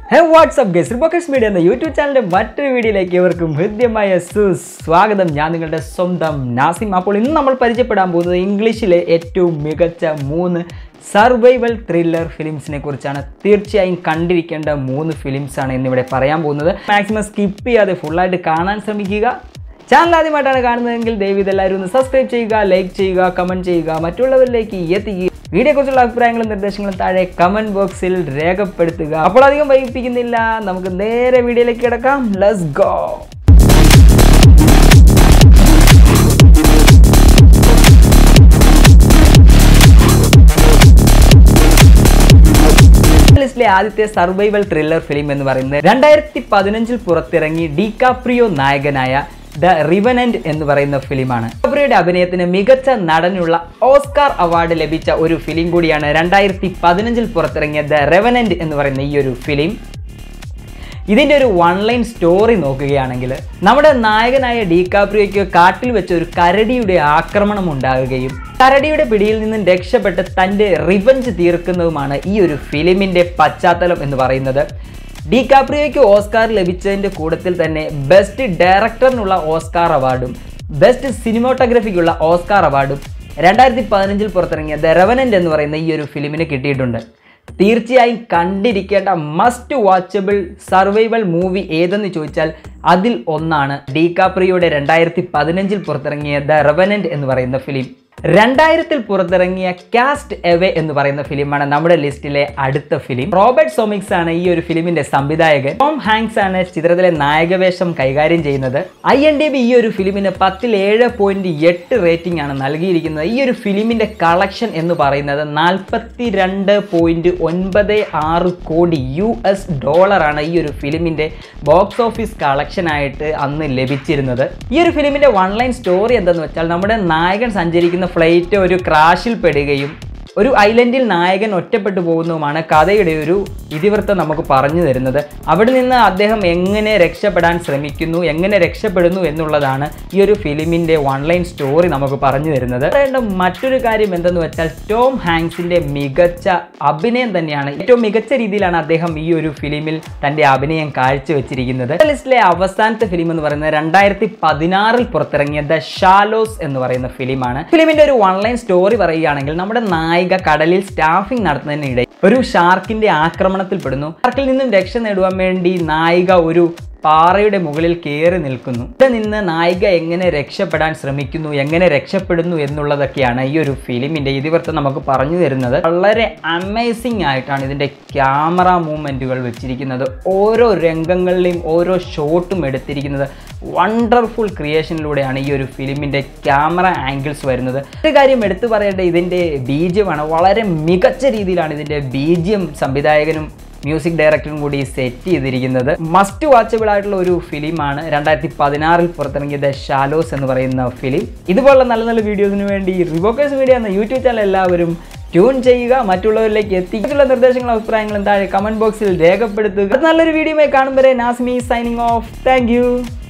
ഹേ what's up guys റിപ്പോക്കേഴ്സ് media എന്ന YouTube ചാനലിൻ്റെ മറ്റൊരു വീഡിയോയിലേക്ക് ഇവർക്കും ഹൃദ്യമായ സുസ്വാഗതം ഞാൻ നിങ്ങളുടെ സ്വന്തം നാസിം അപ്പോൾ ഇന്ന് നമ്മൾ പരിചയപ്പെടാൻ പോകുന്നത് ഇംഗ്ലീഷിലെ ഏറ്റവും മികച്ച മൂന്ന് സർവൈവൽ ത്രില്ലർ ഫിലിംസിനെ കുറിച്ചാണ് തീർച്ചയായും കണ്ടിരിക്കേണ്ട മൂന്ന് ഫിലിംസാണ് ഇന്നിവിടെ പറയാൻ പോകുന്നത് മാക്സിമം സ്കിപ്പ് ചെയ്യാതെ ഫുള്ളായിട്ട് കാണാൻ ശ്രമിക്കുക ചാനൽ ആദ്യമായിട്ടാണ് കാണുന്നതെങ്കിൽ ദയവ് ഇതെല്ലാവരും ഒന്ന് സബ്സ്ക്രൈബ് ചെയ്യുക ലൈക്ക് ചെയ്യുക കമൻറ്റ് ചെയ്യുക മറ്റുള്ളവരിലേക്ക് എത്തിക്കുക വീഡിയോയെക്കുറിച്ചുള്ള അഭിപ്രായങ്ങളും നിർദ്ദേശങ്ങളും താഴെ കമൻറ്റ് ബോക്സിൽ രേഖപ്പെടുത്തുക അപ്പോൾ അധികം വൈകിപ്പിക്കുന്നില്ല നമുക്ക് നേരെ വീഡിയോയിലേക്ക് കിടക്കാം ലെറ്റ്സ് ഗോ ലിസ്റ്റിലെ ആദ്യത്തെ സർവൈവൽ ത്രില്ലർ ഫിലിം എന്ന് പറയുന്നത് രണ്ടായിരത്തി പതിനഞ്ചിൽ പുറത്തിറങ്ങി ഡികാപ്രിയോ നായകനായ ദ റിവനന്റ് എന്ന് പറയുന്ന ഫിലിമാണ് ഡികാപ്രിയോയുടെ അഭിനയത്തിന് മികച്ച നടനുള്ള ഓസ്കാർ അവാർഡ് ലഭിച്ച ഒരു ഫിലിം കൂടിയാണ് രണ്ടായിരത്തി പതിനഞ്ചിൽ പുറത്തിറങ്ങിയ ദ റെവനന്റ് എന്ന് പറയുന്ന ഈ ഒരു ഫിലിം ഇതിൻ്റെ ഒരു വൺ ലൈൻ സ്റ്റോറി നോക്കുകയാണെങ്കിൽ നമ്മുടെ നായകനായ ഡീകാപ്രിയോയ്ക്ക് കാട്ടിൽ വെച്ച് ഒരു കരടിയുടെ ആക്രമണം ഉണ്ടാകുകയും കരടിയുടെ പിടിയിൽ നിന്നും രക്ഷപ്പെട്ട് തൻ്റെ റിവഞ്ച് തീർക്കുന്നതുമാണ് ഈ ഒരു ഫിലിമിൻ്റെ പശ്ചാത്തലം എന്ന് പറയുന്നത് ഡീകാപ്രിയോയ്ക്ക് ഓസ്കാർ ലഭിച്ചതിൻ്റെ കൂട്ടത്തിൽ തന്നെ ബെസ്റ്റ് ഡയറക്ടറിനുള്ള ഓസ്കാർ അവാർഡും ബെസ്റ്റ് സിനിമോട്ടോഗ്രഫിക്കുള്ള ഓസ്കാർ അവാർഡും രണ്ടായിരത്തി പതിനഞ്ചിൽ പുറത്തിറങ്ങിയ ദ റെവനൻ്റ് എന്ന് പറയുന്ന ഈ ഒരു ഫിലിമിന് കിട്ടിയിട്ടുണ്ട് തീർച്ചയായും കണ്ടിരിക്കേണ്ട മസ്റ്റ് വാച്ചബിൾ സർവൈവൽ മൂവി ഏതെന്ന് ചോദിച്ചാൽ അതിൽ ഒന്നാണ് ഡീകാപ്രിയുടെ രണ്ടായിരത്തി പതിനഞ്ചിൽ പുറത്തിറങ്ങിയ ദ റെവനന്റ് എന്ന് പറയുന്ന ഫിലിം രണ്ടായിരത്തിൽ പുറത്തിറങ്ങിയ കാസ്റ്റ് എവേ എന്ന് പറയുന്ന ഫിലിമാണ് നമ്മുടെ ലിസ്റ്റിലെ അടുത്ത ഫിലിം റോബർട്ട് സോമിക്സ് ആണ് ഈ ഒരു ഫിലിമിന്റെ സംവിധായകൻ ടോം ഹാങ്സ് ആണ് ചിത്രത്തിലെ നായകവേഷം കൈകാര്യം ചെയ്യുന്നത് ഐ എൻ ഡി ബി ഈ ഒരു ഫിലിമിന് പത്തിൽ ഏഴ് പോയിന്റ് എട്ട് റേറ്റിംഗ് ആണ് നൽകിയിരിക്കുന്നത് ഈ ഒരു ഫിലിമിന്റെ കളക്ഷൻ എന്ന് പറയുന്നത് നാൽപ്പത്തി രണ്ട് പോയിന്റ് ഒൻപത് ആറ് കോടി യു എസ് ഡോളറാണ് ഈ ഒരു ഫിലിമിന്റെ ബോക്സ് ഓഫീസ് കളക്ഷനായിട്ട് അന്ന് ലഭിച്ചിരുന്നത് ഈ ഒരു ഫിലിമിന്റെ വൺ ലൈൻ സ്റ്റോറി എന്തെന്ന് വെച്ചാൽ നമ്മുടെ നായകൻ സഞ്ചരിക്കുന്ന ഫ്ലൈറ്റ് ഒരു ക്രാഷിൽ പെടുകയും ഒരു ഐലൻഡിൽ നായകൻ ഒറ്റപ്പെട്ടു പോകുന്നതുമാണ് കഥയുടെ ഒരു ഇതിവൃത്തം നമുക്ക് പറഞ്ഞു തരുന്നത് അവിടെ നിന്ന് അദ്ദേഹം എങ്ങനെ രക്ഷപ്പെടാൻ ശ്രമിക്കുന്നു എങ്ങനെ രക്ഷപ്പെടുന്നു എന്നുള്ളതാണ് ഈ ഒരു ഫിലിമിൻ്റെ വൺ ലൈൻ സ്റ്റോറി നമുക്ക് പറഞ്ഞു തരുന്നത് പറയേണ്ട മറ്റൊരു കാര്യം എന്തെന്ന് വെച്ചാൽ ടോം ഹാങ്സിൻ്റെ മികച്ച അഭിനയം തന്നെയാണ് ഏറ്റവും മികച്ച രീതിയിലാണ് അദ്ദേഹം ഈ ഒരു ഫിലിമിൽ തൻ്റെ അഭിനയം കാഴ്ചവെച്ചിരിക്കുന്നത് ലിസ്റ്റിലെ അവസാനത്തെ ഫിലിം എന്ന് പറയുന്നത് രണ്ടായിരത്തി പതിനാറിൽ പുറത്തിറങ്ങിയ ദ ഷാലോസ് എന്ന് പറയുന്ന ഫിലിമാണ് ഫിലിമിന്റെ ഒരു വൺ ലൈൻ സ്റ്റോറി പറയുകയാണെങ്കിൽ നമ്മുടെ നായിക കടലിൽ സ്റ്റാഫിംഗ് നടത്തുന്നതിനിടെ ഒരു ഷാർക്കിന്റെ ആക്രമണത്തിൽ പെടുന്നു ഷാർക്കിൽ നിന്നും രക്ഷ നേടുവാൻ വേണ്ടി നായിക ഒരു പാറയുടെ മുകളിൽ കയറി നിൽക്കുന്നു ഇവിടെ നിന്ന് നായിക എങ്ങനെ രക്ഷപ്പെടാൻ ശ്രമിക്കുന്നു എങ്ങനെ രക്ഷപ്പെടുന്നു എന്നുള്ളതൊക്കെയാണ് ഈ ഒരു ഫിലിമിന്റെ ഇതിവൃത്തം നമുക്ക് പറഞ്ഞു തരുന്നത് വളരെ അമേസിംഗ് ആയിട്ടാണ് ഇതിന്റെ ക്യാമറ മൂവ്മെന്റുകൾ വെച്ചിരിക്കുന്നത് ഓരോ രംഗങ്ങളിലെയും ഓരോ ഷോട്ടും എടുത്തിരിക്കുന്നത് വണ്ടർഫുൾ ക്രിയേഷനിലൂടെയാണ് ഈ ഒരു ഫിലിമിൻ്റെ ക്യാമറ ആംഗിൾസ് വരുന്നത് ഒരു കാര്യം എടുത്തു പറയേണ്ട ഇതിൻ്റെ ബീജിയമാണ് വളരെ മികച്ച രീതിയിലാണ് ഇതിൻ്റെ ബീജിയം സംവിധായകനും മ്യൂസിക് ഡയറക്ടറും കൂടി സെറ്റ് ചെയ്തിരിക്കുന്നത് മസ്റ്റ് വാച്ചബിൾ ആയിട്ടുള്ള ഒരു ഫിലിമാണ് രണ്ടായിരത്തി പതിനാറിൽ പുറത്തിറങ്ങിയ ദ ഷാലോസ് എന്ന് പറയുന്ന ഫിലിം ഇതുപോലുള്ള നല്ല നല്ല വീഡിയോസിന് വേണ്ടി റിവോക്കേഴ്സ് മീഡിയ എന്ന യൂട്യൂബ് ചാനൽ എല്ലാവരും ട്യൂൺ ചെയ്യുക മറ്റുള്ളവരിലേക്ക് എത്തിക്കുള്ള നിർദ്ദേശങ്ങളും അഭിപ്രായങ്ങളും താഴെ കമന്റ് ബോക്സിൽ രേഖപ്പെടുത്തുക നല്ലൊരു വീഡിയോയുമായി കാണും വരെ നാസ്മി സൈനിങ് ഓഫ് താങ്ക്